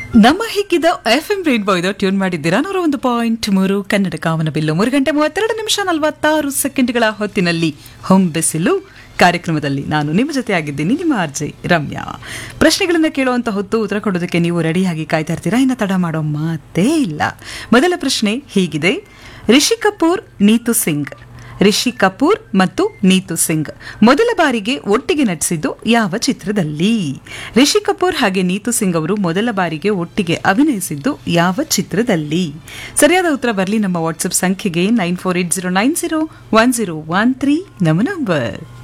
ನಮ್ಮ ಹಿಕ್ಕಿದ F M rainbow ಇದು ಟ್ಯೂನ್ ಮಾಡಿದ್ದೀರಾ ನೂರ ಒಂದು ಪಾಯಿಂಟ್ ಮೂರು ಕನ್ನಡ ಕಾಮನ ಬಿಲ್ಲು ಮೂರು ಗಂಟೆ ಮೂವತ್ತೆರಡು ನಿಮಿಷ ನಲವತ್ತಾರು ಸೆಕೆಂಡ್ಗಳ ಹೊತ್ತಿನಲ್ಲಿ ಹೊಂ ಬೆಸಿಲು ಕಾರ್ಯಕ್ರಮದಲ್ಲಿ ನಾನು ನಿಮ್ಮ ಜೊತೆ ಆಗಿದ್ದೀನಿ ನಿಮ್ಮ ಆರ್ಜೆ ರಮ್ಯಾ ಪ್ರಶ್ನೆಗಳನ್ನ ಕೇಳುವಂತ ಹೊತ್ತು ಉತ್ತರ ಕೊಡೋದಕ್ಕೆ ನೀವು ರೆಡಿಯಾಗಿ ಕಾಯ್ತಾ ಇರ್ತೀರಾ ಇನ್ನು ತಡ ಮಾಡೋ ಮಾತೇ ಇಲ್ಲ ಮೊದಲ ಪ್ರಶ್ನೆ ಹೀಗಿದೆ ರಿಷಿ ಕಪೂರ್ ನೀತು ಸಿಂಗ್ ರಿಷಿ ಕಪೂರ್ ಮತ್ತು ನೀತು ಸಿಂಗ್ ಮೊದಲ ಬಾರಿಗೆ ಒಟ್ಟಿಗೆ ನಟಿಸಿದ್ದು ಯಾವ ಚಿತ್ರದಲ್ಲಿ ರಿಷಿ ಕಪೂರ್ ಹಾಗೆ ನೀತು ಸಿಂಗ್ ಅವರು ಮೊದಲ ಬಾರಿಗೆ ಒಟ್ಟಿಗೆ ಅಭಿನಯಿಸಿದ್ದು ಯಾವ ಚಿತ್ರದಲ್ಲಿ ಸರಿಯಾದ ಉತ್ತರ ಬರಲಿ ನಮ್ಮ ವಾಟ್ಸ್ಆಪ್ ಸಂಖ್ಯೆಗೆ nine four eight zero nine zero one zero one three ನಮ್ಮ ನಂಬರ್